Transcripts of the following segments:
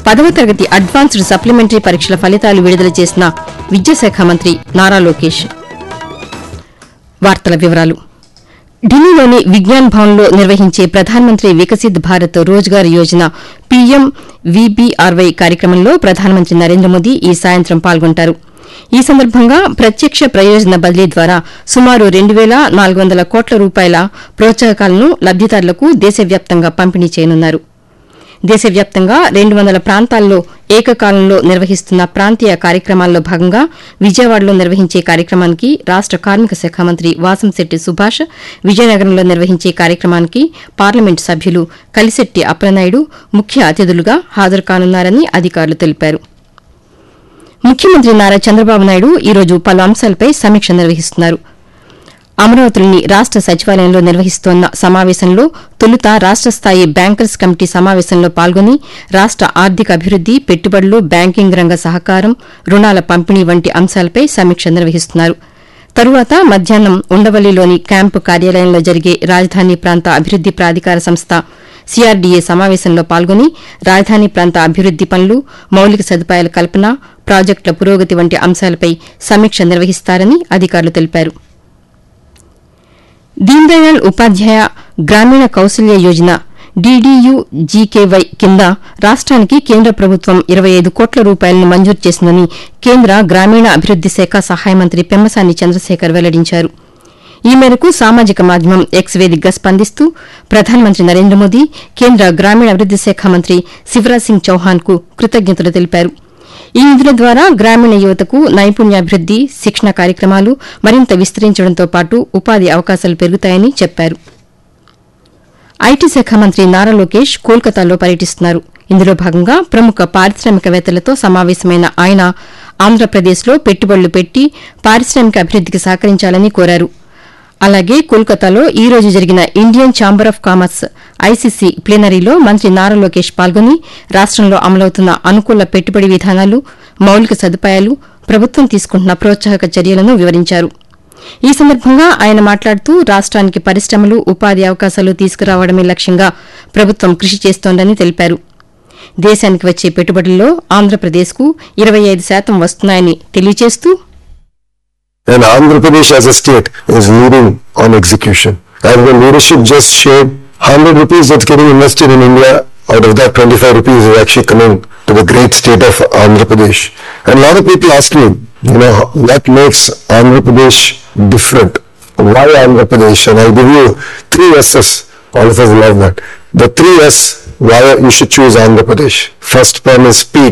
పదవ తరగతి advanced supplementary పరీక్షల ఫలితాలు విడుదల చేసిన విద్యాశాఖ మంత్రి నారా లోకేష్ వార్తల వివరాలు ఢిల్లీలోని విజ్ఞాన్ భవన్లో నిర్వహించే ప్రధానమంత్రి వికసిత్ భారత్ రోజ్గార్ యోజన పీఎం వీబీఆర్వై కార్యక్రమంలో ప్రధానమంత్రి నరేంద్ర మోదీ ఈ సాయంత్రం పాల్గొంటారు ఈ సందర్భంగా ప్రత్యక్ష ప్రయోజన బదిలీ ద్వారా సుమారు రెండు వేల నాలుగు వందల కోట్ల రూపాయల ప్రోత్సాహకాలను లబ్దిదారులకు దేశవ్యాప్తంగా పంపిణీ చేయనున్నారు దేశవ్యాప్తంగా రెండు వందల ప్రాంతాల్లో ఏకకాలంలో నిర్వహిస్తున్న ప్రాంతీయ కార్యక్రమాల్లో భాగంగా విజయవాడలో నిర్వహించే కార్యక్రమానికి రాష్ట కార్మిక శాఖ మంత్రి వాసంశెట్టి సుభాష్ విజయనగరంలో నిర్వహించే కార్యక్రమానికి పార్లమెంటు సభ్యులు కలిశెట్టి అప్పలనాయుడు ముఖ్య అతిథులుగా హాజరు కానున్నారని అధికారులు తెలిపారు ముఖ్యమంత్రి నారా చంద్రబాబు నాయుడు ఈరోజు పలు అంశాలపై సమీక్ష నిర్వహిస్తున్నారు అమరావతిలోని రాష్ట సచివాలయంలో నిర్వహిస్తోన్న సమావేశంలో తొలుత రాష్ట స్థాయి బ్యాంకర్స్ కమిటీ సమావేశంలో పాల్గొని రాష్ట ఆర్థిక అభివృద్ది పెట్టుబడులు బ్యాంకింగ్ రంగ సహకారం రుణాల పంపిణీ వంటి అంశాలపై సమీక్ష నిర్వహిస్తున్నారు తరువాత మధ్యాహ్నం ఉండవల్లిలోని క్యాంపు కార్యాలయంలో జరిగే రాజధాని ప్రాంత అభివృద్ది ప్రాధికార సంస్థ సిఆర్డీఏ సమావేశంలో పాల్గొని రాజధాని ప్రాంత అభివృద్ది పనులు మౌలిక సదుపాయాల కల్పన ప్రాజెక్టుల పురోగతి వంటి అంశాలపై సమీక్ష నిర్వహిస్తారని అధికారులు తెలిపారు దీన్ దయాళ్ ఉపాధ్యాయ గ్రామీణ కౌశల్య యోజన డీడీయూ జీకేవై కింద రాష్ట్రానికి కేంద్ర ప్రభుత్వం ఇరవై ఐదు కోట్ల రూపాయలను మంజూరు చేసిందని కేంద్ర గ్రామీణ అభివృద్ది శాఖ సహాయ మంత్రి పెమ్మసాని చంద్రశేఖర్ వెల్లడించారు ఈ మేరకు సామాజిక మాధ్యమం ఎక్స్ వేదికగా స్పందిస్తూ ప్రధానమంత్రి నరేంద్ర మోదీ కేంద్ర గ్రామీణాభివృద్ది శాఖ మంత్రి శివరాజ్ సింగ్ చౌహాన్ కు కృతజ్ఞతలు తెలిపారు ఈ నిధుల ద్వారా గ్రామీణ యువతకు నైపుణ్యాభివృద్ది శిక్షణ కార్యక్రమాలు మరింత విస్తరించడంతో పాటు ఉపాధి అవకాశాలు పెరుగుతాయని చెప్పారు ఐటీ శాఖ మంత్రి నారా లోకేష్ కోల్కతాలో పర్యటిస్తున్నారు ఇందులో భాగంగా ప్రముఖ పారిశ్రామికవేత్తలతో సమావేశమైన ఆయన ఆంధ్రప్రదేశ్లో పెట్టుబడులు పెట్టి పారిశ్రామిక అభివృద్దికి సహకరించాలని కోరారు అలాగే కోల్కతాలో ఈ రోజు జరిగిన Indian chamber of commerce ICC ప్లీనరీలో మంత్రి నారా లోకేష్ పాల్గొని రాష్టంలో అమలవుతున్న అనుకూల పెట్టుబడి విధానాలు మౌలిక సదుపాయాలు ప్రభుత్వం తీసుకుంటున్న ప్రోత్సాహక చర్యలను వివరించారు ఈ సందర్భంగా ఆయన మాట్లాడుతూ రాష్ట్రానికి పరిశ్రమలు ఉపాధి అవకాశాలు తీసుకురావడమే లక్ష్యంగా ప్రభుత్వం కృషి చేస్తోందని తెలిపారు దేశానికి వచ్చే పెట్టుబడుల్లో ఆంధ్రప్రదేశ్కు ఇరవై ఐదు శాతం వస్తున్నాయని తెలియజేస్తూ And Andhra Pradesh as a state is leading on execution. And the leadership just shared 100 rupees that's getting invested in India. Out of that, 25 rupees is actually coming to the great state of Andhra Pradesh. And a lot of people ask me, you know, what makes Andhra Pradesh different? Why Andhra Pradesh? And I'll give you three S's. All of us love that. The three S, why you should choose Andhra Pradesh. First one is speed.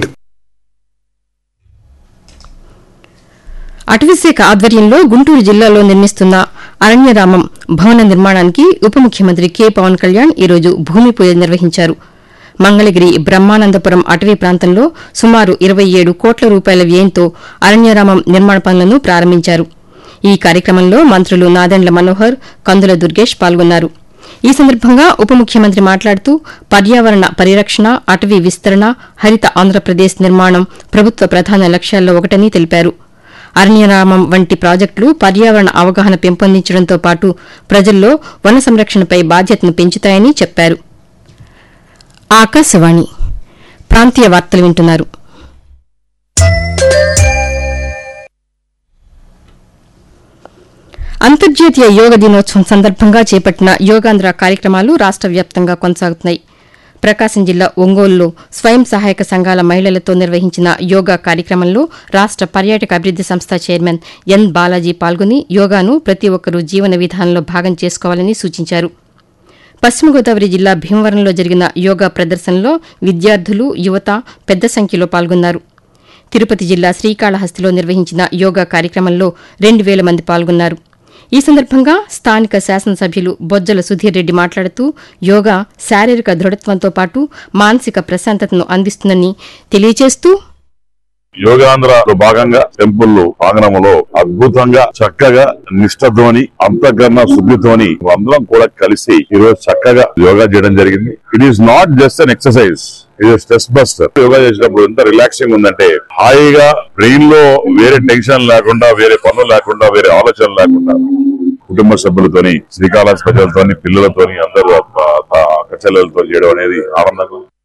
అటవీశాఖ ఆధ్వర్యంలో గుంటూరు జిల్లాలో నిర్మిస్తున్న అరణ్యరామం భవన నిర్మాణానికి ఉప ముఖ్యమంత్రి K Pawan Kalyan ఈరోజు భూమి పూజ నిర్వహించారు మంగళగిరి బ్రహ్మానందపురం అటవీ ప్రాంతంలో సుమారు ఇరవై ఏడు కోట్ల రూపాయల వ్యయంతో అరణ్యరామం నిర్మాణ పనులను ప్రారంభించారు ఈ కార్యక్రమంలో మంత్రులు నాదెండ్ల మనోహర్ కందుల దుర్గేష్ పాల్గొన్నారు ఈ సందర్భంగా ఉప ముఖ్యమంత్రి మాట్లాడుతూ పర్యావరణ పరిరక్షణ అటవీ విస్తరణ హరిత ఆంధ్రప్రదేశ్ నిర్మాణం ప్రభుత్వ ప్రధాన లక్ష్యాల్లో ఒకటని తెలిపారు అరణ్యరామం వంటి ప్రాజెక్టులు పర్యావరణ అవగాహన పెంపొందించడంతో పాటు ప్రజల్లో వన సంరక్షణపై బాధ్యతను పెంచుతాయని చెప్పారు ఆకాశవాణి ప్రాంతీయ వార్తలు వింటున్నారు అంతర్జాతీయ యోగ దినోత్సవం సందర్భంగా చేపట్టిన యోగాంధ్ర కార్యక్రమాలు రాష్ట వ్యాప్తంగా కొనసాగుతున్నాయి ప్రకాశం జిల్లా ఒంగోలులో స్వయం సహాయక సంఘాల మహిళలతో నిర్వహించిన యోగా కార్యక్రమంలో రాష్ట పర్యాటక అభివృద్ది సంస్థ చైర్మన్ ఎన్ బాలాజీ పాల్గొని యోగాను ప్రతి ఒక్కరూ జీవన విధానంలో భాగం చేసుకోవాలని సూచించారు పశ్చిమ గోదావరి జిల్లా భీమవరంలో జరిగిన యోగా ప్రదర్శనలో విద్యార్థులు యువత పెద్ద సంఖ్యలో పాల్గొన్నారు తిరుపతి జిల్లా శ్రీకాళహస్తిలో నిర్వహించిన యోగా కార్యక్రమంలో రెండు వేల మంది పాల్గొన్నారు ఈ సందర్భంగా స్థానిక శాసనసభ్యులు బొజ్జల సుధీర్ రెడ్డి మాట్లాడుతూ యోగా శారీరక దృఢత్వంతో పాటు మానసిక ప్రశాంతతను అందిస్తుందని తెలియజేస్తూ యోగాంధ్రలో భాగంగా టెంపుల్ ప్రాంగణంలో అద్భుతంగా చక్కగా నిష్ఠతోని అంతఃకరణ శుద్ధితోని అందరం కూడా కలిసి ఈ రోజు చక్కగా యోగా చేయడం జరిగింది it is not just an exercise ఇది స్ట్రెస్ బస్టర్ యోగా చేసినప్పుడు ఎంత రిలాక్సింగ్ ఉందంటే హాయిగా బ్రెయిన్ లో వేరే టెన్షన్ లేకుండా వేరే పనులు లేకుండా వేరే ఆలోచన లేకుండా కుటుంబ సభ్యులతోని శ్రీకాళహస్తి ప్రజలతోని పిల్లలతోని అందరూ అక్క చెల్లెలతో చేయడం అనేది ఆనందంగా ఉంది.